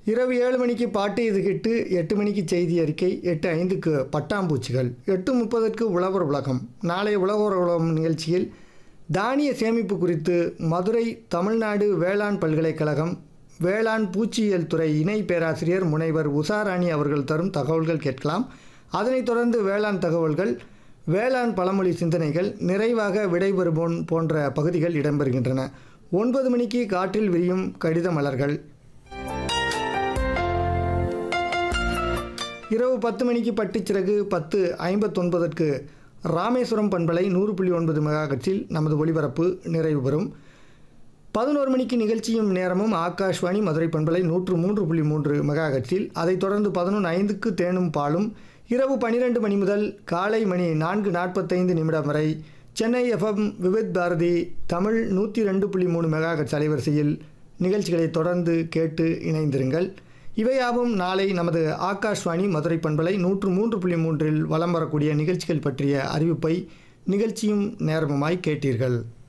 இரவு ஏழு மணிக்கு பாட்டு இது கிட்டு எட்டு மணிக்கு செய்தி அறிக்கை எட்டு ஐந்துக்கு பட்டாம்பூச்சிகள் எட்டு முப்பதற்கு உழவர் உலகம் நாளைய உழவர் உலகம் நிகழ்ச்சியில் தானிய சேமிப்பு குறித்து மதுரை தமிழ்நாடு வேளாண் பல்கலைக்கழகம் வேளாண் பூச்சியியல் துறை இணை பேராசிரியர் முனைவர் உஷாராணி அவர்கள் தரும் தகவல்கள் கேட்கலாம் அதனைத் தொடர்ந்து வேளாண் தகவல்கள் வேளாண் பழமொழி சிந்தனைகள் நிறைவாக விடைபெறுபோன் போன்ற பகுதிகள் இடம்பெறுகின்றன ஒன்பது மணிக்கு காற்றில் விரியும் கடித மலர்கள் இரவு பத்து மணிக்கு பட்டுச்சிறகு பத்து ஐம்பத்தொன்பதற்கு ராமேஸ்வரம் பண்பலை நூறு புள்ளி ஒன்பது மெகாகட்சில் நமது ஒளிபரப்பு நிறைவு பெறும் பதினோரு மணிக்கு நிகழ்ச்சியும் நேரமும் ஆகாஷ்வாணி மதுரை பண்பலை நூற்று மூன்று புள்ளி மூன்று மெகாகட்சில் அதைத் தொடர்ந்து பதினொன்று ஐந்துக்கு தேனும் பாலும் இரவு பன்னிரெண்டு மணி முதல் காலை மணி நான்கு நாற்பத்தைந்து நிமிடம் வரை சென்னை எஃப்எம் விவித் பாரதி தமிழ் நூற்றி ரெண்டு புள்ளி மூணு மெகாகட்ஸ் அலைவரிசையில் நிகழ்ச்சிகளை தொடர்ந்து கேட்டு இணைந்திருங்கள் இவையாவும் நாளை நமது ஆகாஷ்வாணி மதுரை பண்பலை நூற்று மூன்று புள்ளி மூன்றில் வலம் வரக்கூடிய நிகழ்ச்சிகள் பற்றிய அறிவிப்பை நிகழ்ச்சியும் நேரமுமாய் கேட்டீர்கள்